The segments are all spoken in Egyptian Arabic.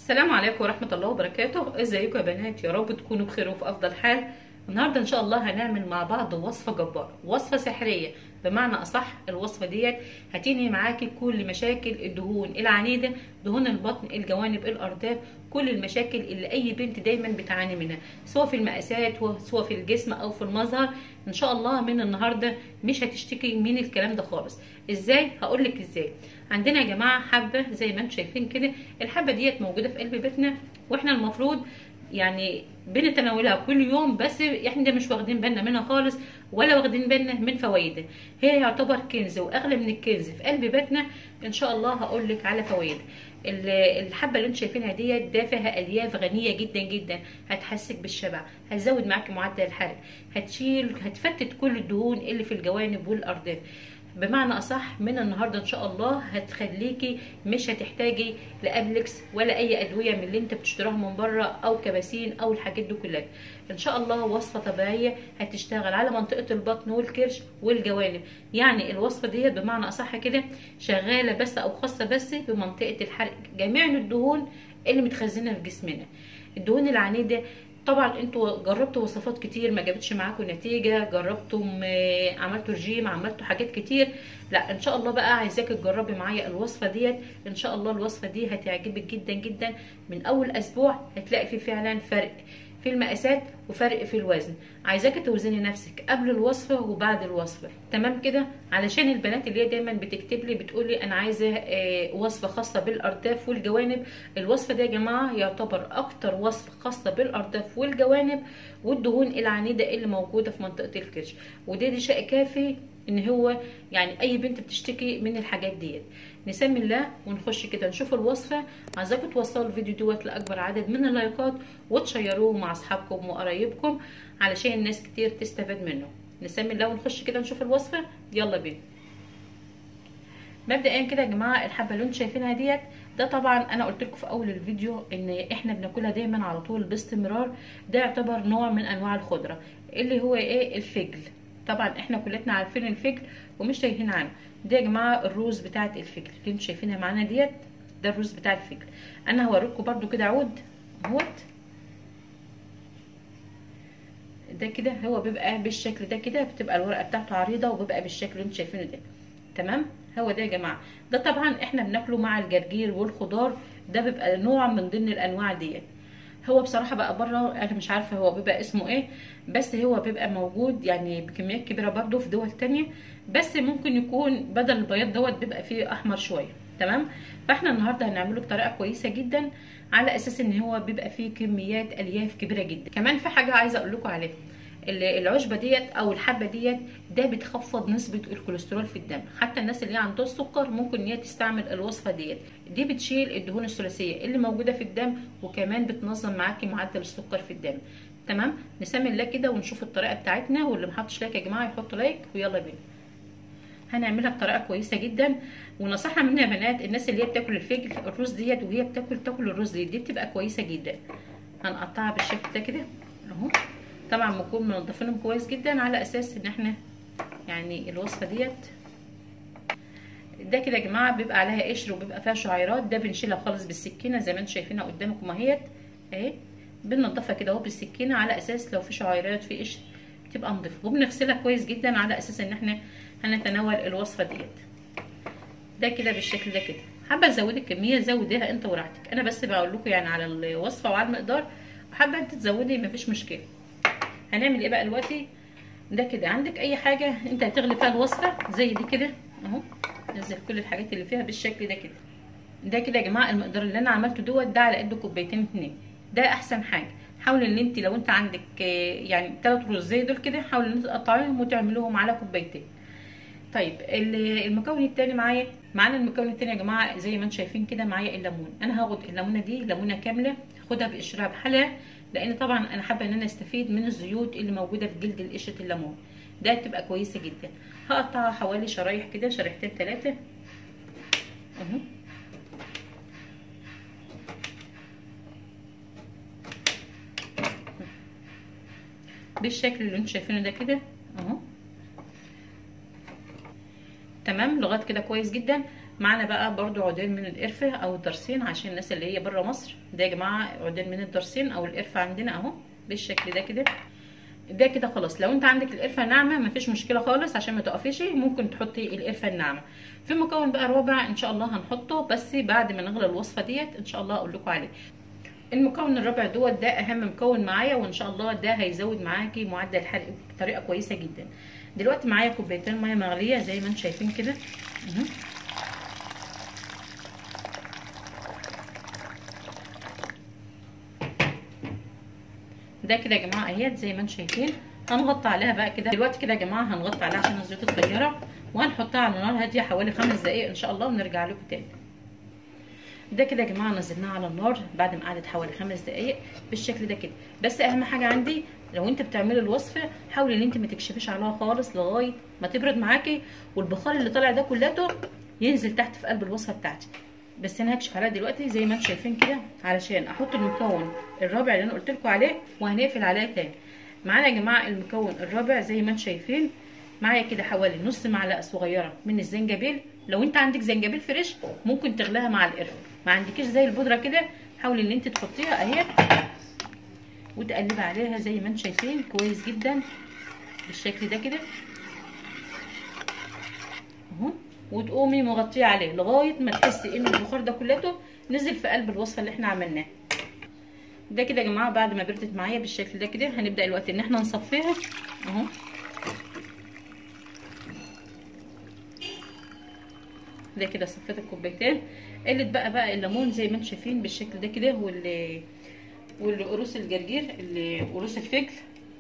السلام عليكم ورحمة الله وبركاته ازيكم يا بنات يا رب تكونوا بخير وفي افضل حال النهاردة ان شاء الله هنعمل مع بعض وصفة جبارة وصفة سحرية بمعنى اصح الوصفة ديت هتنهي معاكي كل مشاكل الدهون العنيدة دهون البطن الجوانب الارداف كل المشاكل اللي اي بنت دايما بتعاني منها سواء في المقاسات سواء في الجسم او في المظهر ان شاء الله من النهارده مش هتشتكي من الكلام ده خالص ازاي هقول لك ازاي عندنا يا جماعه حبه زي ما انتم شايفين كده الحبه ديت موجوده في قلب بيتنا واحنا المفروض يعني بنتناولها كل يوم بس احنا مش واخدين بالنا منها خالص ولا واخدين بالنا من فوائدها هي يعتبر كنز واغلى من الكنز في قلب بيتنا ان شاء الله هقول لك على فوائدها الحبه اللي انتم شايفينها ديت ده فيها الياف غنيه جدا جدا هتحسك بالشبع هتزود معاكي معدل الحرق هتشيل هتفتت كل الدهون اللي في الجوانب والارداف بمعنى اصح من النهارده ان شاء الله هتخليكي مش هتحتاجي لابلكس ولا اي ادويه من اللي انت بتشتراها من بره او كباسين او الحاجات دي كلها ان شاء الله وصفه طبيعيه هتشتغل على منطقه البطن والكرش والجوانب يعني الوصفه ديت بمعنى اصح كده شغاله بس او خاصه بس بمنطقه الحرق جميع الدهون اللي متخزنه في جسمنا الدهون العنيده طبعا انتوا جربتوا وصفات كتير ما جابتش معاكم نتيجه جربتم عملتوا رجيم عملتوا حاجات كتير لا ان شاء الله بقى عايزاكي تجربي معايا الوصفه ديت ان شاء الله الوصفه دي هتعجبك جدا جدا من اول اسبوع هتلاقي فيه فعلا فرق في المقاسات وفرق في الوزن عايزاكي توزني نفسك قبل الوصفه وبعد الوصفه تمام كده علشان البنات اللي هي دايما بتكتب لي بتقول لي انا عايزه آه وصفه خاصه بالارداف والجوانب الوصفه دي يا جماعه يعتبر اكتر وصفه خاصه بالارداف والجوانب والدهون العنيده اللي موجوده في منطقه الكرش وده دي شيء كافي ان هو يعني اي بنت بتشتكي من الحاجات ديت نسمي الله ونخش كده نشوف الوصفه عايزاكم توصلوا الفيديو دوت لاكبر عدد من اللايكات وتشيروه مع اصحابكم وقرايبكم علشان الناس كتير تستفاد منه نسمي الله ونخش كده نشوف الوصفه يلا بينا مبدئيا كده يا جماعه الحبه اللي انتم شايفينها ديت ده طبعا انا قلت لكم في اول الفيديو ان احنا بناكلها دايما على طول باستمرار ده يعتبر نوع من انواع الخضره اللي هو ايه الفجل طبعا احنا كلنا عارفين الفجل ومش تايهين عنه ده يا جماعه الروز بتاعه الفجل اللي انتم شايفينها معانا ديت ده الروز بتاع الفجل انا هوريكم برده كده عود اهوت ده كده هو بيبقى بالشكل ده كده بتبقى الورقه بتاعته عريضه وبيبقى بالشكل اللي انتم شايفينه ده تمام هو ده يا جماعه ده طبعا احنا بناكله مع الجرجير والخضار ده بيبقى نوع من ضمن الانواع ديت هو بصراحه بقى بره انا مش عارفه هو بيبقى اسمه ايه بس هو بيبقى موجود يعني بكميات كبيره برده في دول تانية بس ممكن يكون بدل البياض دوت بيبقى فيه احمر شويه تمام فاحنا النهارده هنعمله بطريقه كويسه جدا على اساس ان هو بيبقى فيه كميات الياف كبيره جدا كمان في حاجه عايزه اقول لكم عليها العشبه ديت او الحبه ديت ده بتخفض نسبه الكوليسترول في الدم حتى الناس اللي عندها السكر ممكن ان هي تستعمل الوصفه ديت دي بتشيل الدهون الثلاثيه اللي موجوده في الدم وكمان بتنظم معاكي معدل السكر في الدم تمام نسمي الله كده ونشوف الطريقه بتاعتنا واللي محطش لايك يا جماعه يحط لايك ويلا بينا هنعملها بطريقه كويسه جدا ونصيحه مني يا بنات الناس اللي هي بتاكل الفجل الرز ديت وهي بتاكل تاكل الرز دي, دي بتبقى كويسه جدا هنقطعها بالشكل ده كده اهو طبعا بنكون منضفينهم كويس جدا على اساس ان احنا يعني الوصفه ديت ده كده يا جماعه بيبقى عليها قشر وبيبقى فيها شعيرات ده بنشيلها خالص بالسكينه زي ما انتم شايفينها قدامكم اهيت اهي بننضفها كده اهو بالسكينه على اساس لو في شعيرات في قشر تبقى نضيفه وبنغسلها كويس جدا على اساس ان احنا هنتناول الوصفه ديت ده كده بالشكل ده كده حابه تزودي الكميه زوديها انت وراحتك انا بس بقول لكم يعني على الوصفه وعلى المقدار وحابه انت تزودي مفيش مشكله هنعمل ايه بقى دلوقتي ده كده عندك اي حاجه انت هتغلي فيها الوصفه زي دي كده اهو نزل كل الحاجات اللي فيها بالشكل ده كده ده كده يا جماعه المقدار اللي انا عملته دوت ده على قد كوبايتين اتنين ده احسن حاجه حاول ان انت لو انت عندك يعني ثلاث رز زي دول كده حاول ان انت تقطعيهم وتعملوهم على كوبايتين طيب المكون التاني معايا معانا المكون التاني يا جماعه زي ما انتم شايفين كده معايا الليمون انا هاخد الليمونه دي ليمونه كامله هاخدها بقشرها بحالها لان طبعا انا حابه ان انا استفيد من الزيوت اللي موجوده في جلد قشره الليمون ده تبقى كويسه جدا هقطعها حوالي شرايح كده شريحتين ثلاثه اهو بالشكل اللي انتم شايفينه ده كده اهو تمام لغايه كده كويس جدا معانا بقى برضو عودين من القرفه او الدرسين عشان الناس اللي هي بره مصر ده يا جماعه عودين من الدرسين او القرفه عندنا اهو بالشكل ده كده ده كده خلاص لو انت عندك القرفه ناعمه مفيش مشكله خالص عشان ما تقفيش ممكن تحطي القرفه الناعمه في مكون بقى رابع ان شاء الله هنحطه بس بعد ما نغلى الوصفه ديت ان شاء الله اقول لكم عليه المكون الرابع دوت ده اهم مكون معايا وان شاء الله ده هيزود معاكي معدل الحرق بطريقه كويسه جدا دلوقتي معايا كوبايتين ميه مغليه زي ما انتم شايفين كده ده كده يا جماعه اهيت زي ما انتم شايفين هنغطي عليها بقى كده دلوقتي كده يا جماعه هنغطي عليها عشان الزيوت الطياره وهنحطها على نار هاديه حوالي خمس دقائق ان شاء الله ونرجع لكم تاني ده كده يا جماعه نزلناه على النار بعد ما قعدت حوالي خمس دقائق بالشكل ده كده بس اهم حاجه عندي لو انت بتعملي الوصفه حاولي ان انت ما تكشفيش عليها خالص لغايه ما تبرد معاكي والبخار اللي طالع ده كلته ينزل تحت في قلب الوصفه بتاعتي بس انا هكشف عليها دلوقتي زي ما انتم شايفين كده علشان احط المكون الرابع اللي انا قلت لكم عليه وهنقفل عليه تاني معانا يا جماعه المكون الرابع زي ما انتم شايفين معايا كده حوالي نص معلقه صغيره من الزنجبيل لو انت عندك زنجبيل فريش ممكن تغليها مع القرفه ما عندكيش زي البودره كده حاولي ان انت تحطيها اهي وتقلبي عليها زي ما انتم شايفين كويس جدا بالشكل ده كده اهو وتقومي مغطيه عليه لغايه ما تحسي ان البخار ده كلته نزل في قلب الوصفه اللي احنا عملناها ده كده يا جماعه بعد ما بردت معايا بالشكل ده كده هنبدا الوقت ان احنا نصفيها اهو ده كده صفيت الكوبايتين قلت بقى بقى الليمون زي ما انتم شايفين بالشكل ده كده وال والقروص الجرجير اللي قروص الفجل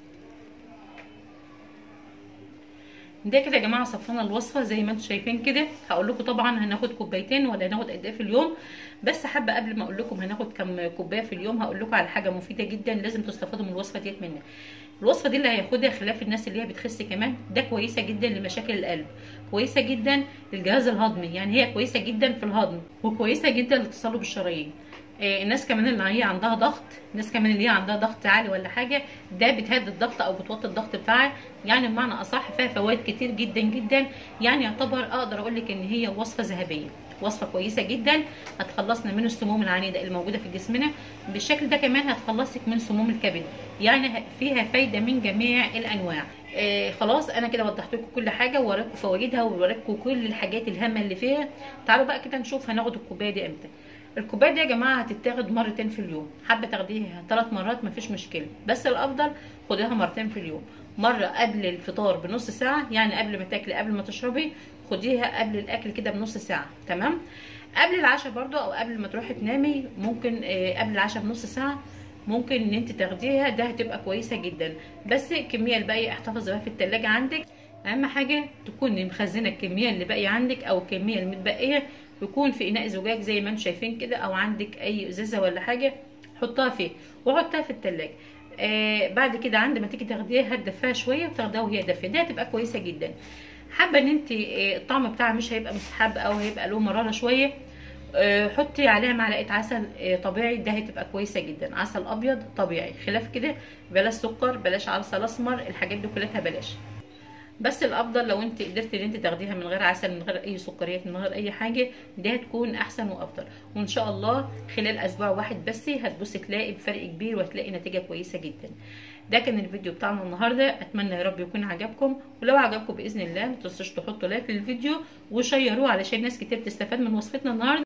ده كده يا جماعه صفينا الوصفه زي ما انتم شايفين كده هقول لكم طبعا هناخد كوبايتين ولا هناخد قد ايه في اليوم بس حابه قبل ما اقول لكم هناخد كام كوبايه في اليوم هقول لكم على حاجه مفيده جدا لازم تستفادوا من الوصفه ديت منها الوصفه دي اللي هياخدها خلاف الناس اللي هي بتخس كمان ده كويسه جدا لمشاكل القلب كويسه جدا للجهاز الهضمي يعني هي كويسه جدا في الهضم وكويسه جدا لتصلب الشرايين آه الناس كمان اللي هي عندها ضغط الناس كمان اللي هي عندها ضغط عالي ولا حاجه ده بتهدي الضغط او بتوطي الضغط بتاعها يعني بمعنى اصح فيها فوائد كتير جدا جدا يعني يعتبر اقدر اقول لك ان هي وصفه ذهبيه وصفه كويسه جدا هتخلصنا من السموم العنيده الموجوده في جسمنا بالشكل ده كمان هتخلصك من سموم الكبد يعني فيها فايده من جميع الانواع آه خلاص انا كده وضحت لكم كل حاجه ووراكم فوائدها ووراكم كل الحاجات الهامه اللي فيها تعالوا بقى كده نشوف هناخد الكوبايه دي امتى الكوبايه دي يا جماعه هتتاخد مرتين في اليوم حابه تاخديها ثلاث مرات مفيش مشكله بس الافضل خديها مرتين في اليوم مره قبل الفطار بنص ساعه يعني قبل ما تاكلي قبل ما تشربي خديها قبل الاكل كده بنص ساعه تمام قبل العشاء برضو او قبل ما تروحي تنامي ممكن آه قبل العشاء بنص ساعه ممكن ان انت تاخديها ده هتبقى كويسه جدا بس الكميه الباقيه احتفظي بها في التلاجة عندك اهم حاجه تكوني مخزنه الكميه اللي باقيه عندك او الكميه المتبقيه يكون في اناء زجاج زي ما انتم شايفين كده او عندك اي ازازه ولا حاجه حطها فيه وحطها في التلاجة آه بعد كده عند ما تيجي تاخديها هتدفيها شويه وتاخديها وهي دافيه دي هتبقى كويسه جدا حابه ان انت آه الطعم بتاعها مش هيبقى مستحب او هيبقى له مراره شويه آه حطي عليها معلقه عسل آه طبيعي ده هتبقى كويسه جدا عسل ابيض طبيعي خلاف كده بلاش سكر بلاش عسل اسمر الحاجات دي كلها بلاش بس الافضل لو انت قدرتي ان انت تاخديها من غير عسل من غير اي سكريات من غير اي حاجه دي هتكون احسن وافضل وان شاء الله خلال اسبوع واحد بس هتبصي تلاقي بفرق كبير وهتلاقي نتيجه كويسه جدا ده كان الفيديو بتاعنا النهارده اتمنى يا رب يكون عجبكم ولو عجبكم باذن الله ما تنسوش تحطوا لايك للفيديو وشيروه علشان ناس كتير تستفاد من وصفتنا النهارده